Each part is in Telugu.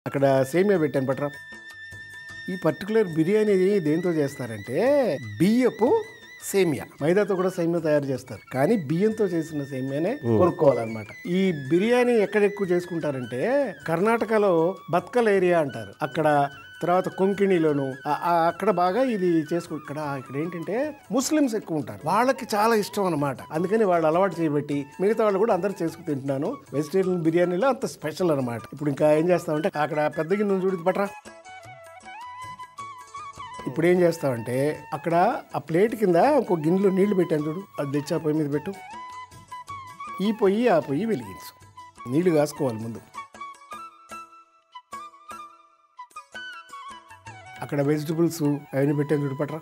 అక్కడ సేమియా పెట్టాను పట్రా ఈ పర్టికులర్ బిర్యానీ దేంతో చేస్తారంటే బియ్యపు సేమియా మైదాతో కూడా సేమియా తయారు చేస్తారు కానీ బియ్యంతో చేసిన సేమియానే కొనుక్కోవాలన్నమాట ఈ బిర్యానీ ఎక్కడ ఎక్కువ చేసుకుంటారంటే కర్ణాటకలో బత్కల్ ఏరియా అంటారు అక్కడ తర్వాత కొంకిణిలోను ఆ- ఆ- అక్కడ బాగా ఇది చేసుకు ఇక్కడ ఇక్కడ ఏంటంటే ముస్లిమ్స్ ఎక్కువ ఉంటారు వాళ్ళకి చాలా ఇష్టం అనమాట అందుకని వాళ్ళు అలవాటు చేయబట్టి మిగతా వాళ్ళు కూడా అందరూ చేసుకు తింటున్నాను వెజిటేరియన్ బిర్యానీలో అంత స్పెషల్ అనమాట ఇప్పుడు ఇంకా ఏం చేస్తామంటే అక్కడ పెద్ద గిన్నె చూడి పట్రా ఇప్పుడు ఏం చేస్తావంటే అక్కడ ఆ ప్లేట్ కింద ఇంకో గిన్నెలో నీళ్లు పెట్టాను చూడు అది తెచ్చి ఆ పొయ్యి మీద పెట్టు ఈ పొయ్యి ఆ పొయ్యి వెలిగించు నీళ్లు కాసుకోవాలి ముందు అక్కడ వెజిటబుల్స్ అవన్నీ పెట్టాను చూడు పట్రా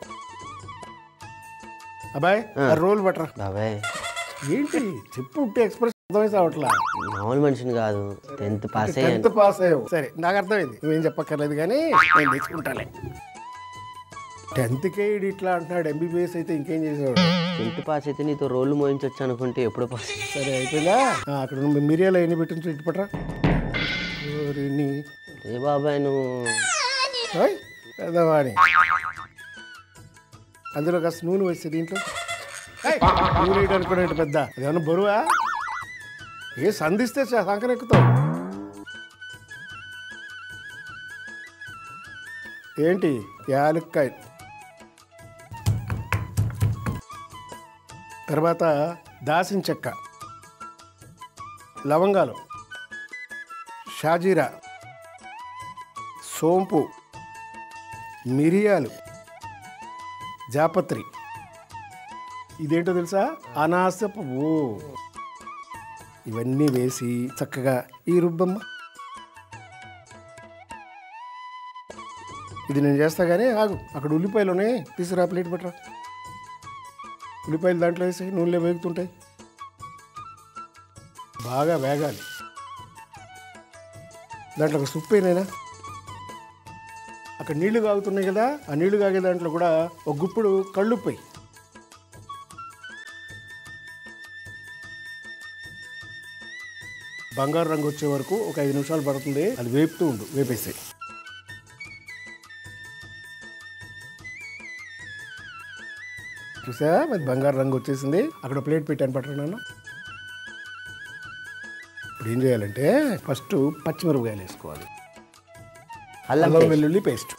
అబ్బాయి ఆ రోల్ పట్రా బాబాయ్ ఏంటి చెప్పు ఉంటే ఎక్స్ప్రెస్ అర్థమైతే అవట్లా మామూలు మనిషిని కాదు టెన్త్ పాస్ అయ్యాను టెన్త్ పాస్ అయ్యావు సరే నాకు అర్థమైంది నువ్వేం చెప్పక్కర్లేదు కానీ నేను తెచ్చుకుంటాలే టెన్త్కే ఈడు ఇట్లా అంటున్నాడు ఎంబీబీఎస్ అయితే ఇంకేం చేసేవాడు టెన్త్ పాస్ అయితే నీతో రోడ్లు మోయించవచ్చు అనుకుంటే ఎప్పుడు పాస్ సరే అయిపోయిందా ఆ, అక్కడ నువ్వు మిరియాలు ఎన్ని పెట్టించు ఇటు పట్రా ఓరి నీ ఏ బాబాయ్ నువ్వు ఓయ్, పెద్దవాడి అందులో కాస్త నూనె వేస్తే దీంట్లో ఏయ్, నూనె వేయడానికి కూడా ఏంటి పెద్ద అదేమన్నా బరువా ఏ సంధిస్తే చ- సంకన ఎక్కుతావు ఏంటి యాలక్కాయ తర్వాత దాసిన చెక్క లవంగాలు షాజీరా సోంపు మిరియాలు జాపత్రి ఇదేంటో తెలుసా అనాస పువ్వు ఇవన్నీ వేసి చక్కగా ఈ రుబ్బమ్మ ఇది నేను చేస్తా కానీ ఆగు అక్కడ ఉల్లిపాయలు ఉన్నాయి తీసుకురా ప్లేట్ పట్టరా ఉల్లిపాయలు దాంట్లో వేసి నూనెలో వేగుతుంటాయి బాగా వేగాలి దాంట్లో ఒక సుప్పు అయినా అక్కడ నీళ్లు కాగుతున్నాయి కదా ఆ నీళ్లు కాగే దాంట్లో కూడా ఒక గుప్పుడు కళ్ళుపోయి బంగారు రంగు వచ్చే వరకు ఒక ఐదు నిమిషాలు పడుతుంది అది వేపుతూ ఉండు వేపేసాయి చూసా మరి బంగారు రంగు వచ్చేసింది అక్కడ ప్లేట్ పెట్టాను పట్టరా నాన్న ఇప్పుడు ఏం చేయాలంటే ఫస్ట్ పచ్చిమిరపకాయలు వేసుకోవాలి అల్లం అల్లం వెల్లుల్లి పేస్ట్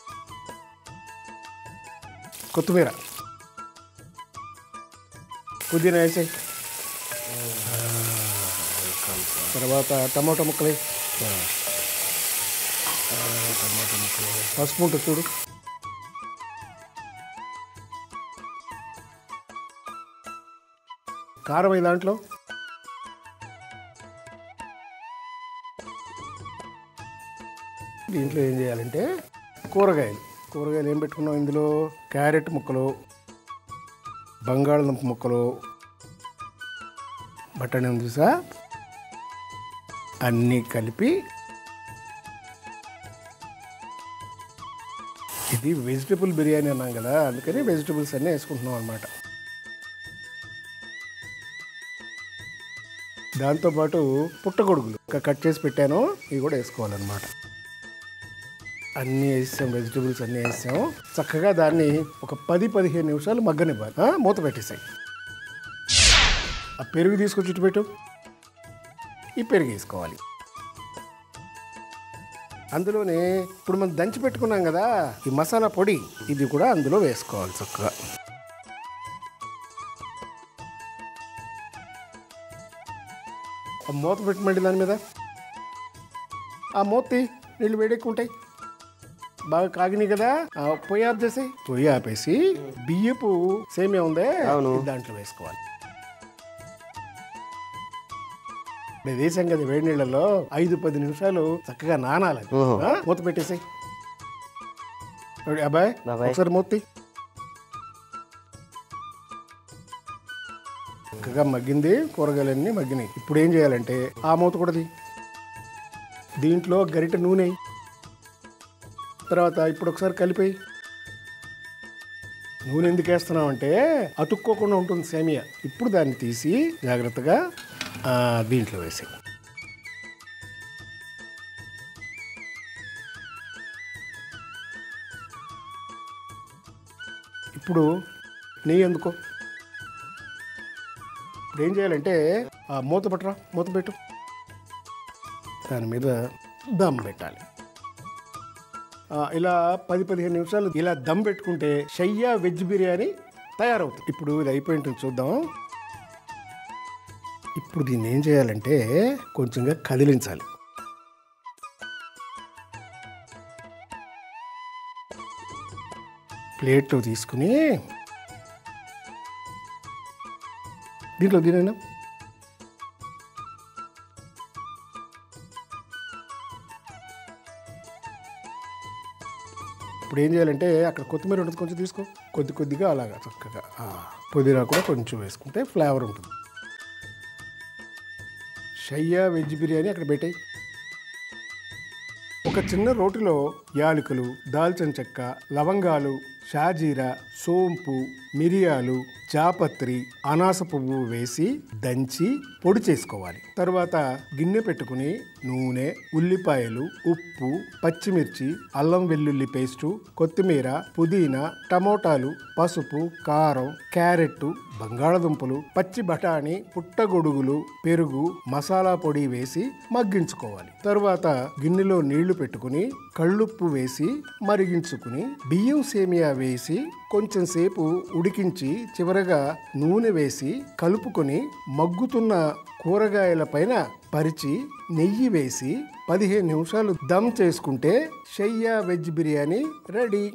కొత్తిమీర పుదీనా వేసి తర్వాత టమాటా ముక్కలు వేయి. పసుపు ఉంటుంది చూడు కారం అయి దాంట్లో దీంట్లో ఏం చేయాలంటే కూరగాయలు కూరగాయలు ఏం పెట్టుకున్నాం ఇందులో క్యారెట్ ముక్కలు బంగాళదుంప ముక్కలు బఠానీ ఉంది చూసా అన్నీ కలిపి ఇది వెజిటబుల్ బిర్యానీ అన్నాం కదా అందుకని వెజిటబుల్స్ అన్నీ వేసుకుంటున్నాం అనమాట దాంతోపాటు పుట్టగొడుగులు ఇంకా కట్ చేసి పెట్టాను ఇవి కూడా వేసుకోవాలన్నమాట అన్నీ వేసాం వెజిటబుల్స్ అన్నీ వేసాం చక్కగా దాన్ని ఒక పది పదిహేను నిమిషాలు మగ్గనివ్వాలి ఆ, మూత పెట్టేసాయి ఆ పెరుగు తీసుకొచ్చి ఇటు పెట్టు ఈ పెరుగు వేసుకోవాలి అందులోనే ఇప్పుడు మనం దంచి పెట్టుకున్నాం కదా ఈ మసాలా పొడి ఇది కూడా అందులో వేసుకోవాలి చక్కగా ఆ మూత పెట్టమండి దాని మీద ఆ మూతి నీళ్ళు వేడెక్కుంటాయి బాగా కాగినాయి కదా ఆ పొయ్యి ఆఫ్ చేసి పొయ్యి ఆపేసి బియ్యపు సేమియా ఉందే అవును. ఇది దాంట్లో వేసుకోవాలి మేము వేసాం కదా వేడి నీళ్ళలో ఐదు పది నిమిషాలు చక్కగా నానాలి అది. ఓహో. ఆ? మూత పెట్టేసి అబ్బాయి బాబాయ్. ఒకసారి మూతి చక్కగా మగ్గింది కూరగాయలన్నీ మగ్గినాయి ఇప్పుడు ఏం చేయాలంటే ఆ మూత కూడా తీ. దీంట్లో గరిట నూనె ఎయ్. తర్వాత ఇప్పుడు ఒకసారి కలిపేయి నూనె ఎందుకు వేస్తున్నాం అంటే అతుక్కోకుండా ఉంటుంది సేమియా ఇప్పుడు దాన్ని తీసి జాగ్రత్తగా ఆ, దీంట్లో వేసి ఇప్పుడు నెయ్యి ఎందుకో ఇప్పుడు ఏం చేయాలంటే ఆ మూత పట్టరా మూత పెట్టు దాని మీద దమ్ పెట్టాలి ఆ, ఇలా పది పదిహేను నిమిషాలు ఇలా దమ్ పెట్టుకుంటే షయ్యా వెజ్ బిర్యానీ తయారవుతుంది ఇప్పుడు ఇది అయిపోయి ఉంటుంది చూద్దాం ఇప్పుడు దీన్ని ఏం చేయాలంటే కొంచెంగా కదిలించాలి ప్లేట్లో తీసుకుని దీంట్లో దీనైనా ఇప్పుడు ఏం చేయాలంటే అక్కడ కొత్తిమీర ఉంటుంది కొంచెం తీసుకో కొద్ది కొద్దిగా అలాగా చక్కగా ఆ, పుదీనా కూడా కొంచెం వేసుకుంటే ఫ్లేవర్ ఉంటుంది షయ్యా వెజ్ బిర్యానీ అక్కడ పెట్టాయి ఒక చిన్న రోటిలో యాలకులు దాల్చిన చెక్క లవంగాలు షాజీరా సోంపు మిరియాలు జాపత్రి అనాస పువ్వు వేసి దంచి పొడి చేసుకోవాలి తర్వాత గిన్నె పెట్టుకుని నూనె ఉల్లిపాయలు ఉప్పు పచ్చిమిర్చి అల్లం వెల్లుల్లి పేస్టు కొత్తిమీర పుదీనా టమోటాలు పసుపు కారం క్యారెట్ బంగాళదుంపలు పచ్చి బఠానీ పుట్టగొడుగులు పెరుగు మసాలా పొడి వేసి మగ్గించుకోవాలి తరువాత గిన్నెలో నీళ్లు పెట్టుకుని కళ్ళుప్పు వేసి మరిగించుకుని బియ్యం సేమియా వేసి కొంచెం సేపు ఉడికించి చివరగా నూనె వేసి కలుపుకొని మగ్గుతున్న కూరగాయల పైన పరిచి నెయ్యి వేసి పదిహేను నిమిషాలు దమ్ చేసుకుంటే షయ్యా వెజ్ బిర్యానీ రెడీ